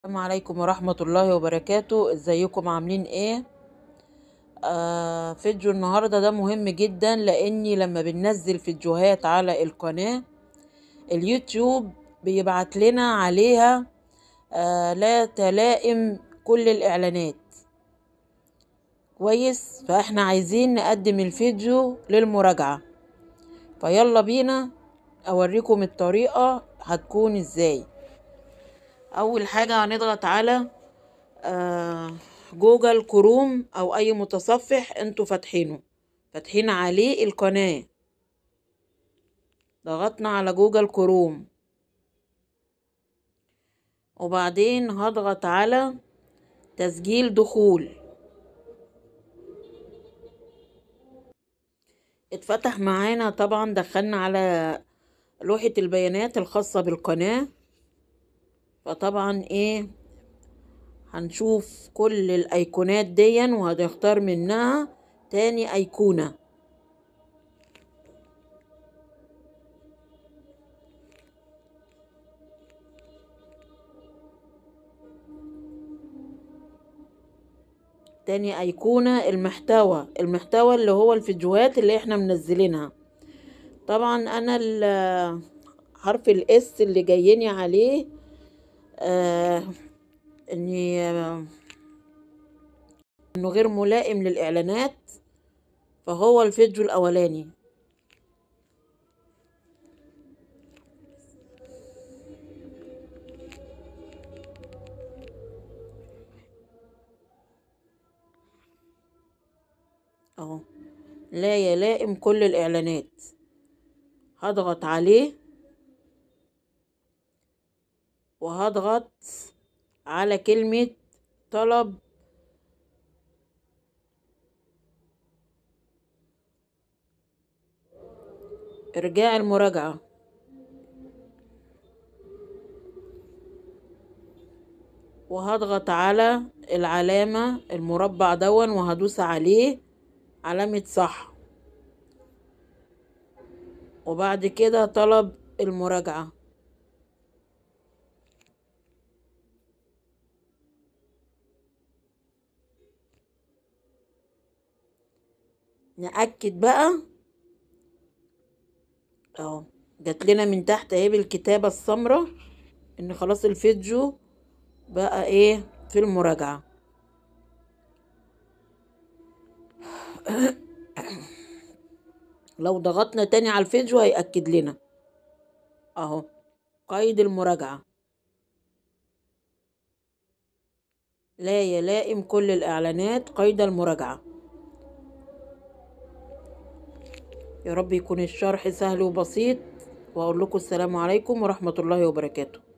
السلام عليكم ورحمة الله وبركاته ازيكم عاملين ايه آه فيديو النهاردة ده مهم جدا لاني لما بننزل فيديوهات على القناة اليوتيوب بيبعت لنا عليها آه لا تلائم كل الاعلانات كويس فاحنا عايزين نقدم الفيديو للمراجعة فيلا بينا اوريكم الطريقة هتكون ازاي اول حاجة هنضغط على آه جوجل كروم او اي متصفح انتوا فاتحينه فاتحين عليه القناة ضغطنا على جوجل كروم وبعدين هضغط على تسجيل دخول اتفتح معانا طبعا دخلنا على لوحة البيانات الخاصة بالقناة فطبعا ايه هنشوف كل الايقونات دي وهنختار منها تاني ايقونة تاني ايقونة المحتوى المحتوى اللي هو الفيديوهات اللي احنا منزلينها طبعا انا حرف الاس اللي جايني عليه آه اني آه انه غير ملائم للاعلانات فهو الفيديو الاولاني اهو لا يلائم كل الاعلانات هضغط عليه وهضغط على كلمة طلب إرجاع المراجعة وهضغط على العلامة المربع دون وهدوس عليه علامة صح وبعد كده طلب المراجعة نأكد بقى اهو جات لنا من تحت اهي بالكتابة السمراء ان خلاص الفيديو بقى ايه في المراجعة لو ضغطنا تاني على الفيديو هيأكد لنا اهو قيد المراجعة لا يلائم كل الإعلانات قيد المراجعة يا رب يكون الشرح سهل وبسيط وأقول لكم السلام عليكم ورحمة الله وبركاته